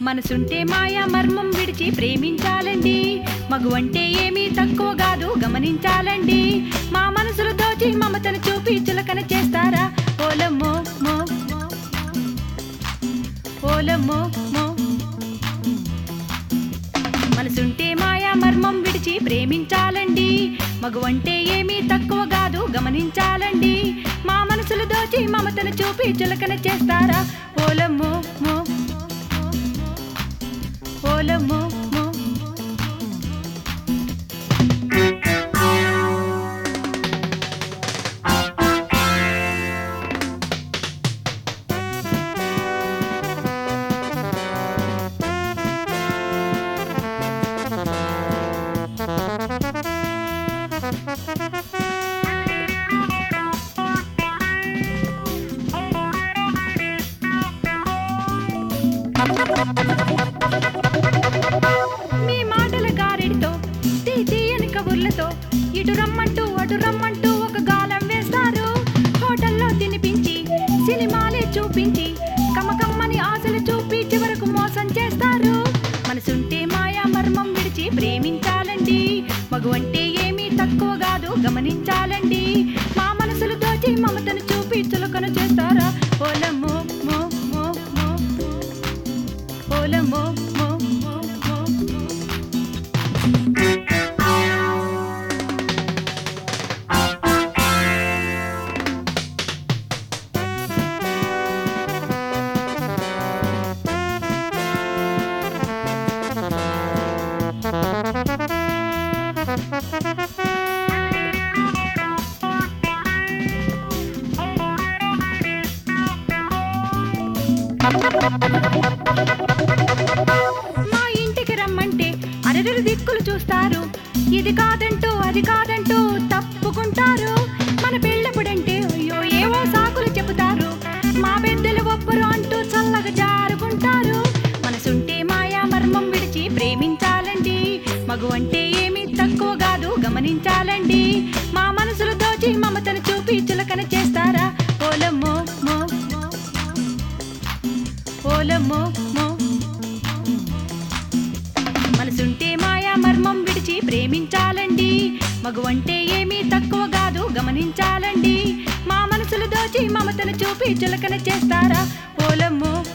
మనసుంటే మాయా మర్మం విడిచి ప్రేమించాలండి మగువంటే ఏమీ తక్కువ కాదు గమనించాలండి మా మనసులు దోచి మమతను చూపి చులకన చేస్తారా ఓలమ్మో మో ఓలమ్మో మో మనసుంటే మాయా మర్మం విడిచి ప్రేమించాలండి మగువంటే ఏమీ తక్కువ కాదు గమనించాలండి మా మనసులు దోచి మమతను చూపి చులకన చేస్తారా ఓలమ్మో మో ఓలమ్మో మో మీ మాటల గారెడితో తీ తీయని కబుర్లతో ఇటు రమ్మంటూ అటు రమ్మంటూ ఒక గాలం వేస్తారు హోటల్లో తినిపించి సినిమాలే చూపించి కమకమ్మని ఆశలు చూపి చివరకు మోసం చేస్తారు మనసుంటే మాయా మర్మం విడిచి ప్రేమించాలండి మగువంటే ఏమీ తక్కువ కాదు గమనించాలండి మా మనసులు దోచి మమతను చూపి చులకన చేస్తారా ఓలమ్మో మో మో మో ఓలమ్మో మో మో మో మా ఇంటికి రమ్మంటే అరదరు దిక్కులు చూస్తారు ఇది కాదంటూ అది కాదంటూ తప్పుకుంటారు మన పెళ్ళప్పుడంటే అయ్యో ఏవో సాకులు చెబుతారు మా పెద్దలు ఒప్పరు అంటూ చల్లగా జారుకుంటారు మనసుంటే మాయా మర్మం విడిచి ప్రేమించాలండి మగువంటే ఏమీ తక్కువ కాదు గమనించాలండి మా మనసులు దోచి మమతను చూపి చులకన చేస్తారా ఓలమ్మో మో ఓలమ్మో మో మనసుంటే మాయా మర్మం విడిచి ప్రేమించాలండి మగువంటే ఏమీ తక్కువ కాదు గమనించాలండి మా మనసులు దోచి మమతను చూపి చులకన చేస్తారా ఓలమ్మో